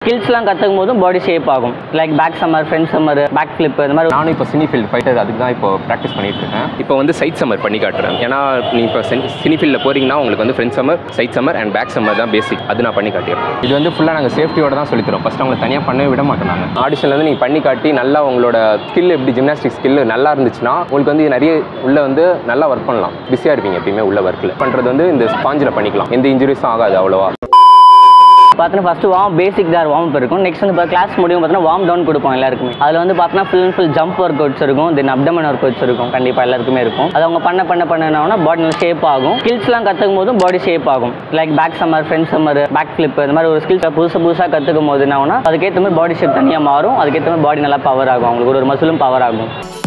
ஸ்கில்ஸ்லாம் கற்றுக்கும் போதும் body shape ஆகும் like back summer front summer back flip இந்த மாதிரி நானும் இப்போ சினிஃபீல்ட் ஃபைட்டர் அதுக்கு தான் இப்போ ப்ராக்டிஸ் பண்ணிட்டு இருக்கேன் இப்போ வந்து சைட் சம்மர் பண்ணி காட்டுறேன் ஏன்னா நீ இப்போ சினிஃபீல்டில் போறீங்கன்னா உங்களுக்கு வந்து front summer side summer and back summer தான் பேசிக் அது நான் பண்ணி காட்டிடுறேன் இது வந்து ஃபுல்லாக நாங்கள் சேஃப்டியோட தான் சொல்லித் தரோம் ஃபஸ்ட் அவங்களை தனியாக பண்ணவே விட மாட்டோம் நாங்கள் ஆடிஷனில் வந்து நீங்கள் பண்ணி காட்டி நல்லா உங்களோட ஸ்கில் எப்படி ஜிம்னாஸ்டிக் ஸ்கில் நல்லா இருந்துச்சுன்னா உங்களுக்கு வந்து நிறைய உள்ள வந்து நல்லா ஒர்க் பண்ணலாம் பிஸியாக இருப்பீங்க எப்பயுமே உள்ள ஒர்க்கில் பண்ணுறது வந்து இந்த ஸ்பாஞ்சில் பண்ணிக்கலாம் எந்த இன்ஜுரிஸும் ஆகாது அவ்வளோவா பார்த்தீங்கன்னா ஃபஸ்ட்டு வார்ம் பேசிக் தான் வார்ம் இருக்கும் நெக்ஸ்ட் வந்து இப்போ கிளாஸ் முடியும் பார்த்தீங்கன்னா வார்ம் டவுன் கொடுப்போம் எல்லாருக்குமே அதில் வந்து பார்த்தீங்கன்னா full and full jump workouts இருக்கும் தென் அப்டமன் ஒர்க் அவுட்ஸ் இருக்கும் கண்டிப்பாக எல்லாருக்குமே இருக்கும் அது அவங்க பண்ண பண்ண பண்ணனா பாடி நல்லா ஷேப் ஆகும் ஸ்கில்ஸ்லாம் கற்றுக்கும் போதும் பாடி ஷேப் ஆகும் like back summer front summer back flip இந்த மாதிரி ஒரு ஸ்கில்ஸ் புதுசு புதுசாக கற்றுக்கும் போது என்ன ஆகும்னா அதுக்கேற்ற மாதிரி பாடி ஷேப் தனியாக மாறும் அதுக்கேற்ற மாதிரி பாடி நல்லா பவர் ஆகும் அவங்களுக்கு ஒரு ஒரு மசிலும் பவர் ஆகும்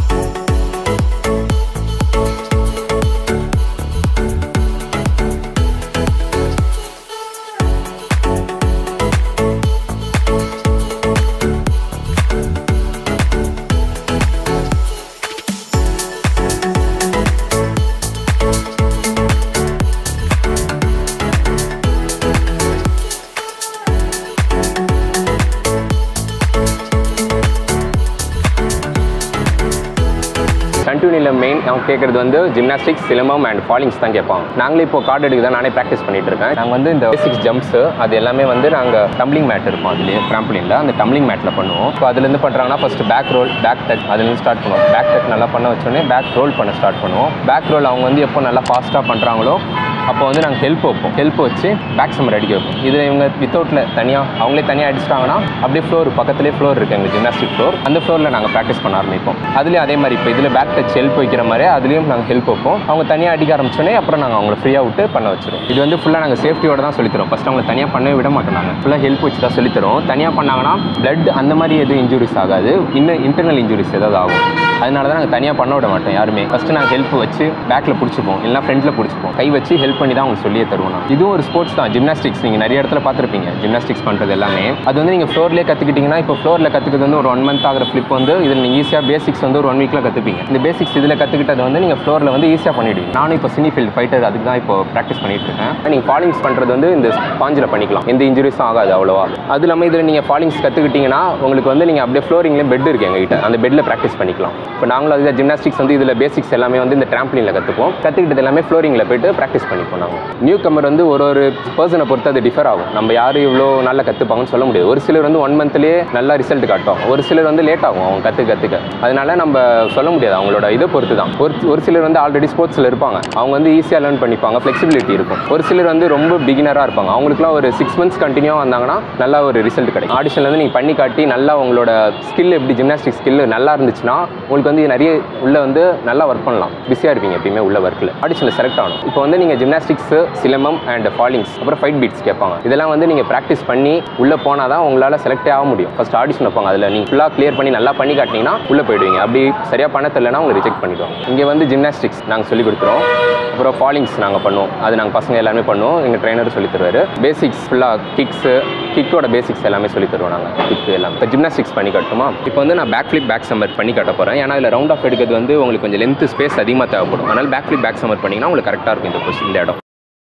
கண்டினியூல மெயின் அவங்க கேட்கறது வந்து ஜிம்னாஸ்டிக்ஸ் சிலம்பம் அண்ட் ஃபாலிங்ஸ் தான் கேட்பாங்க நாங்களே இப்போ கார்டு எடுக்க தான் நானே ப்ராக்டிஸ் பண்ணிட்டு இருக்கேன் நாங்கள் வந்து இந்த பேசிக்ஸ் ஜம்ப்ஸ் அது எல்லாமே வந்து நாங்கள் டம்ளிங் மேட் இருக்கும் அதுலேயே ட்ராம்பிளின்ல அந்த டம்ளிங் மேட்டில் பண்ணுவோம் இப்போ அதுலேருந்து பண்ணுறாங்கன்னா first back roll back touch அதுலேருந்து ஸ்டார்ட் பண்ணுவோம் பேக் டச் நல்லா பண்ண வச்சோடனே பேக் ரோல் பண்ண ஸ்டார்ட் பண்ணுவோம் பேக் ரோல் அவங்க வந்து எப்போ நல்லா ஃபாஸ்ட்டாக பண்ணுறாங்களோ அப்போ வந்து நாங்கள் ஹெல்ப் வைப்போம் ஹெல்ப் வச்சு பேக் சம்மர் அடிக்க வைப்போம் இதில் இவங்க வித்தவுட்டில் தனியாக அவங்களே தனியாக அடிச்சிட்டாங்கன்னா அப்படியே ஃப்ளோர் பக்கத்துலேயே ஃப்ளோர் இருக்குது எங்கள் ஜிம்னாஸ்டிக் ஃப்ளோர் அந்த ஃப்ளோரில் நாங்கள் ப்ராக்டிஸ் பண்ண ஆரம்பிப்போம் அதுலேயும் அதே மாதிரி இப்போ இதில் பேக் டச் ஹெல்ப் வைக்கிற மாதிரி அதுலேயும் நாங்கள் ஹெல்ப் வைப்போம் அவங்க தனியாக அடிக்க ஆரம்பிச்சோடனே அப்புறம் நாங்கள் அவங்கள ஃப்ரீயாக விட்டு பண்ண வச்சிருவோம் இது வந்து ஃபுல்லாக நாங்கள் சேஃப்டியோட தான் சொல்லித்தரோம் ஃபஸ்ட் அவங்களை தனியாக பண்ணவே விட மாட்டோம் நாங்கள் ஃபுல்லாக ஹெல்ப் வச்சு தான் சொல்லித்தரோம் தனியாக பண்ணாங்கன்னா பிளட் அந்த மாதிரி எதுவும் இன்ஜுரிஸ் ஆகாது இன்னும் இன்டர்னல் இன்ஜுரிஸ் ஏதாவது ஆகும் அதனால தான் நாங்கள் தனியாக பண்ண விட மாட்டோம் யாருமே ஃபஸ்ட்டு நாங்கள் ஹெல்ப் வச்சு பேக்கில் பிடிச்சிப்போம் இல்லைனா ஃப்ரண்ட்டில் பிடிச்சிப்போம் கை வச்சு ஹெல்ப் பண்ணி தான் அவங்களுக்கு சொல்லியே தருவோம் நான். இதுவும் ஒரு ஸ்போர்ட்ஸ் தான் ஜிம்னாஸ்டிக்ஸ் நீங்கள் நிறைய இடத்துல பார்த்துருப்பீங்க ஜிம்னாஸ்டிக்ஸ் பண்ணுறது எல்லாமே அது வந்து நீங்கள் ஃப்ளோர்லேயே கற்றுக்கிட்டிங்கன்னா இப்போ ஃப்ளோரில் கற்றுக்கிறது வந்து ஒரு ஒன் மந்த் ஆகிற ஃப்ளிப் வந்து இதில் நீங்கள் ஈஸியாக பேசிக்ஸ் வந்து ஒரு ஒன் வீக்கில் கற்றுப்பீங்க இந்த பேசிக்ஸ் இதில் கற்றுக்கிட்டது வந்து நீங்கள் ஃப்ளோரில் வந்து ஈஸியாக பண்ணிடுவீங்க நானும் இப்போ சினிஃபீல்ட் ஃபைட்டர் அதுக்கு தான் இப்போ ப்ராக்டிஸ் பண்ணிட்டு இருக்கேன் நீங்கள் ஃபாலிங்ஸ் பண்ணுறது வந்து இந்த ஸ்பாஞ்சில் பண்ணிக்கலாம் எந்த இன்ஜுரிஸும் ஆகாது அவ்வளோவா அது இல்லாமல் இதில் நீங்கள் ஃபாலிங்ஸ் கற்றுக்கிட்டிங்கன்னா உங்களுக்கு வந்து நீங்கள் அப்படியே ஃப்ளோரிங்லேயே பெட் இருக்குது எங்ககிட்ட அந்த பெட்டில் ப்ராக்டிஸ் பண்ணிக்கலாம் இப்போ நாங்களும் அதுதான் ஜிம்னாஸ்டிக்ஸ் வந்து இதில் பேசிக்ஸ் எல்லாமே வந்து இந்த ட்ராம்ப்ளினில் கற்றுப்போம் கற்றுக்கிட்டது எல்லாமே ஃப்ளோரிங்கில் போயிட்டு ப்ராக்டிஸ் பண்ணிப்போம் நாங்கள் நியூ கமர் வந்து ஒரு ஒரு பர்சனை பொறுத்து அது டிஃபர் ஆகும் நம்ம யார் இவ்வளோ நல்லா கற்றுப்பாங்கன்னு சொல்ல முடியாது ஒரு சிலர் வந்து ஒன் மந்த்லேயே நல்லா ரிசல்ட் காட்டும் ஒரு சிலர் வந்து லேட் ஆகும் அவங்க கற்று கற்றுக்க அதனால நம்ம சொல்ல முடியாது அவங்களோட இதை பொறுத்து தான் ஒரு ஒரு சிலர் வந்து ஆல்ரெடி ஸ்போர்ட்ஸில் இருப்பாங்க அவங்க வந்து ஈஸியாக லேர்ன் பண்ணிப்பாங்க ஃப்ளெக்சிபிலிட்டி இருக்கும் ஒரு சிலர் வந்து ரொம்ப பிகினராக இருப்பாங்க அவங்களுக்குலாம் ஒரு சிக்ஸ் மந்த்ஸ் கண்டினியூவாக வந்தாங்கன்னா நல்லா ஒரு ரிசல்ட் கிடைக்கும் ஆடிஷனில் வந்து நீங்கள் பண்ணி காட்டி நல்லா உங்களோட ஸ்கில் எப்படி ஜிம்னாஸ்டிக் ஸ்கில் நல்லா இருந்துச்சுன்னா உங்களுக்கு வந்து நிறைய உள்ள வந்து நல்லா ஒர்க் பண்ணலாம் பிஸியாக இருப்பீங்க எப்பயுமே உள்ள ஒர்க்கில் ஆடிஷனில் செலக்ட் ஆகணும் இப்போ வந்து நீங்கள் ஜிம்னாஸ்டிக்ஸ் சிலம்பம் அண்ட் ஃபாலிங்ஸ் அப்புறம் ஃபைட் பீட்ஸ் கேட்பாங்க இதெல்லாம் வந்து நீங்கள் ப்ராக்டிஸ் பண்ணி உள்ளே போனால் தான் உங்களால் செலக்டே ஆக முடியும் ஃபஸ்ட் ஆடிஷன் வைப்பாங்க அதில் நீங்கள் ஃபுல்லாக கிளியர் பண்ணி நல்லா பண்ணி காட்டினீங்கன்னா உள்ளே போயிடுவீங்க அப்படி சரியாக பண்ண தெரியலனா உங்களை ரிஜெக்ட் பண்ணிடுவோம் இங்கே வந்து ஜிம்னாஸ்டிக்ஸ் நாங்கள் சொல்லி கொடுத்துருவோம் அப்புறம் ஃபாலிங்ஸ் நாங்கள் பண்ணுவோம் அது நாங்கள் பசங்க எல்லாமே பண்ணுவோம் எங்கள் ட்ரைனர் சொல்லி தருவார் பேசிக்ஸ் ஃபுல்லாக கிக்ஸு கிக்கோட பேசிக்ஸ் எல்லாமே சொல்லி தருவோம் நாங்கள் கிக்கு எல்லாம் இப்போ ஜிம்னாஸ்டிக்ஸ் பண்ணி காட்டுமா இப்போ வந்து நான் பேக் ஃபிளிப் பேக் சம்மர் பண்ணி காட்ட போகிறேன் ஏன்னா இதில் ரவுண்ட் ஆஃப் எடுக்கிறது வந்து உங்களுக்கு கொஞ்சம் லென்த் ஸ்பேஸ் அதிகமாக தேவைப்படும் அதனால் பேக் ஃபிளிப் பேக் சம்மர் பண்ணிங்கன்னா உங்களுக்கு கரெக்டாக இருக்கும் இந்த கொஸ்டின் இந்த இடம்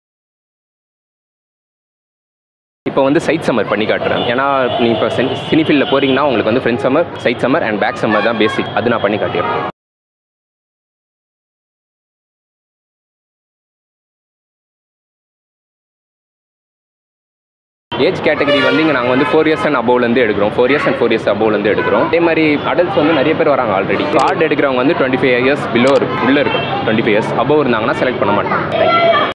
இப்போ வந்து சைட் சம்மர் பண்ணி காட்டுறேன் ஏன்னா நீ இப்போ சினிஃபீல்டில் போறீங்கன்னா உங்களுக்கு வந்து front summer side summer and back summer தான் பேசிக் அது நான் பண்ணி காட்டிடுறேன் ஏஜ் கேட்டகரி வந்து இங்கே நாங்கள் வந்து ஃபோர் இயர்ஸ் அண்ட் அபோவ்லேருந்து எடுக்கிறோம் four years and four years அபோவ்லேருந்து எடுக்கிறோம் அதே மாதிரி அடல்ட்ஸ் வந்து நிறைய பேர் வராங்க ஆல்ரெடி கார்டு எடுக்கிறவங்க வந்து டுவெண்ட்டி ஃபைவ் இயர்ஸ் பிலோ இருக்கு உள்ளே இருக்கும் டுவெண்ட்டி ஃபைவ் இயர்ஸ் அபோவ் இருந்தாங்கன்னா செலக்ட் பண்ண மாட்டாங்க தேங்க்யூ